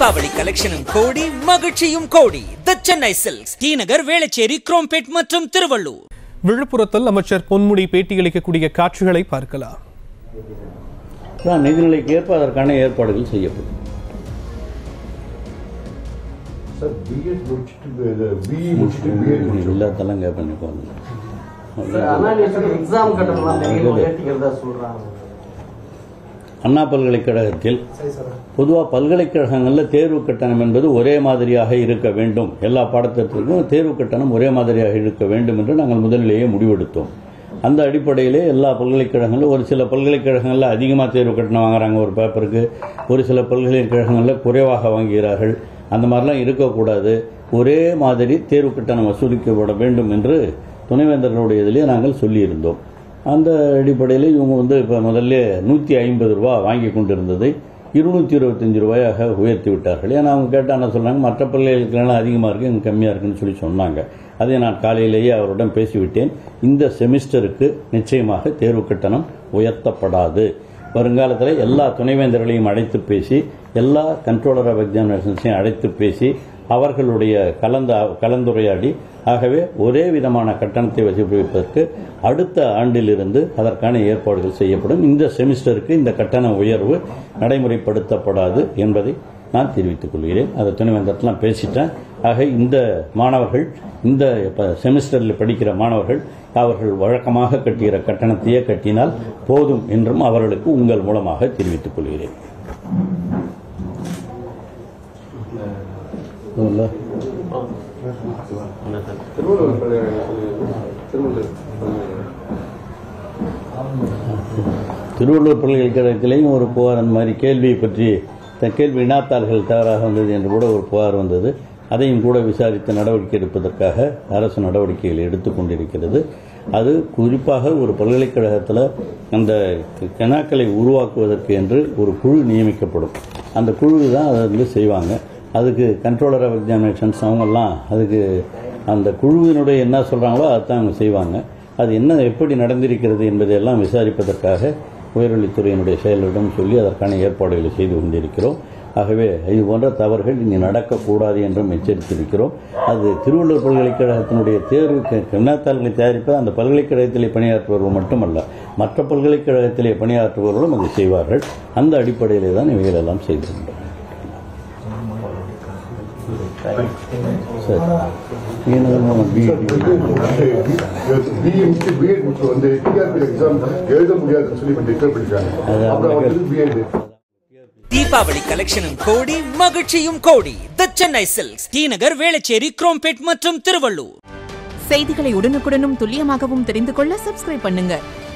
தீபாவளி கலெக்ஷனும் கோடி மகிழ்ச்சியும் கோடி the Chennai Silks T Nagar Velachery Chromepet மற்றும் திருவள்ளூர் விழுப்புரத்தில் அமைச்சர் பொன்முடி பேட்டியளிக்கக்கூடிய காட்சிகளை பார்க்கலாம் தான் நிதிநிலைக்கு ஏற்ப அதற்கான ஏற்பாடுகள் செய்யப்படும் சார் பிஎட் முடிச்சுட்டு பிஇ முடிச்சுட்டு பிஎட் முடிச்சு எல்லாத்தெல்லாம் கேட்பேன் இப்போ எக்ஸாம் கட்டணம் திடீர்னு உயர்த்திக்கிறதா சொல்றாங்க அண்ணா பல்கலைக்கழகத்தில் பொதுவாக பல்கலைக்கழகங்களில் தேர்வு கட்டணம் என்பது ஒரே மாதிரியாக இருக்க வேண்டும் எல்லா பாடத்திட்டத்திற்கும் தேர்வு கட்டணம் ஒரே மாதிரியாக இருக்க வேண்டும் என்று நாங்கள் முதலிலேயே முடிவெடுத்தோம் அந்த அடிப்படையிலே எல்லா பல்கலைக்கழகங்களும் ஒரு சில பல்கலைக்கழகங்களில் அதிகமாக தேர்வு கட்டணம் வாங்குறாங்க ஒரு பேப்பருக்கு ஒரு சில பல்கலைக்கழகங்களில் குறைவாக வாங்குகிறார்கள் அந்த மாதிரிலாம் இருக்கக்கூடாது ஒரே மாதிரி தேர்வு கட்டணம் வசூலிக்கப்பட வேண்டும் என்று துணைவேந்தர்களுடைய இதிலே நாங்கள் சொல்லியிருந்தோம் அந்த அடிப்படையில் இவங்க வந்து இப்போ முதல்ல நூற்றி ஐம்பது ரூபா வாங்கி கொண்டிருந்ததை இருநூற்றி இருபத்தஞ்சி ரூபாயாக உயர்த்தி விட்டார்கள் ஏன்னா அவங்க கேட்டால் என்ன சொன்னாங்க மற்ற பள்ளிகளுக்கெல்லாம் அதிகமாக இருக்குது இங்கே கம்மியாக இருக்குன்னு சொல்லி சொன்னாங்க அதை நான் காலையிலேயே அவருடன் பேசிவிட்டேன் இந்த செமிஸ்டருக்கு நிச்சயமாக தேர்வு கட்டணம் உயர்த்தப்படாது வருங்காலத்தில் எல்லா துணைவேந்தர்களையும் அழைத்து பேசி எல்லா கண்ட்ரோலர் ஆஃப் எக்ஸாமினேஷன்ஸையும் அழைத்து பேசி அவர்களுடைய கலந்த கலந்துரையாடி ஆகவே ஒரே விதமான கட்டணத்தை வசூலிப்பதற்கு அடுத்த ஆண்டிலிருந்து அதற்கான ஏற்பாடுகள் செய்யப்படும் இந்த செமிஸ்டருக்கு இந்த கட்டண உயர்வு நடைமுறைப்படுத்தப்படாது என்பதை நான் தெரிவித்துக் கொள்கிறேன் அதை துணைவேந்தரத்தெல்லாம் பேசிட்டேன் ஆக இந்த மாணவர்கள் இந்த செமிஸ்டரில் படிக்கிற மாணவர்கள் அவர்கள் வழக்கமாக கட்டுகிற கட்டணத்தையே கட்டினால் போதும் என்றும் அவர்களுக்கு உங்கள் மூலமாக தெரிவித்துக் கொள்கிறேன் சொல்லுங்க. திருவள்ளுவர் பள்ளி- திருவள்ளுவர் திருவள்ளூர் பல்கலைக்கழகத்திலேயும் ஒரு புகார் அந்த மாதிரி கேள்வியை பற்றி த- கேள்வி வினாத்தாள்கள் தவறாக வந்தது என்று கூட ஒரு புகார் வந்தது அதையும் கூட விசாரித்து நடவடிக்கை எடுப்பதற்காக அரசு நடவடிக்கைகள் எடுத்துக்கொண்டிருக்கிறது அது குறிப்பாக ஒரு பல்கலைக்கழகத்தில் அந்த கணாக்களை உருவாக்குவதற்கு என்று ஒரு குழு நியமிக்கப்படும் அந்த குழு தான் அதை வந்து செய்வாங்க அதுக்கு கண்ட்ரோலர் ஆஃப் எக்ஸாமினேஷன்ஸ் அவங்கெல்லாம் அதுக்கு அந்த குழுவினுடைய என்ன சொல்கிறாங்களோ அதைத்தான் அவங்க செய்வாங்க அது என்ன எப்படி நடந்திருக்கிறது என்பதையெல்லாம் விசாரிப்பதற்காக உயர்கல்வித்துறையினுடைய செயலரிடம் சொல்லி அதற்கான ஏற்பாடுகளை செய்து கொண்டிருக்கிறோம் ஆகவே இது போன்ற தவறுகள் இனி நடக்கக்கூடாது என்றும் எச்சரித்திருக்கிறோம் அது திருவள்ளூர் பல்கலைக்கழகத்தினுடைய தேர்வு க- வினாத்தாள்களை தயாரிப்பது அந்த பல்கலைக்கழகத்திலே பணியாற்றுபவர்கள் மட்டுமல்ல மற்ற பல்கலைக்கழகத்திலே பணியாற்றுபவர்களும் அதை செய்வார்கள் அந்த அடிப்படையிலே தான் இவைகள் எல்லாம் செய்திருக்கின்றன சரி என்னது பிஇடி பிஇ முடிச்சு பிஎட் முடிச்சு வந்து டிஆர்பி எக்ஸாம் எழுத முடியாதுன்னு சொல்லி இப்போ டிக்ளேர் பண்ணிருக்காங்க அது அப்புறம் அவங்க- வந்து பிஎட் தீபாவளி கலெக்ஷனும் கோடி மகிழ்ச்சியும் கோடி the Chennai Silks T Nagar Velachery Chromepet மற்றும் திருவள்ளூர் செய்திகளை உடனுக்குடனும் துல்லியமாகவும் தெரிந்து கொள்ள சப்ஸ்கிரைப் பண்ணுங்க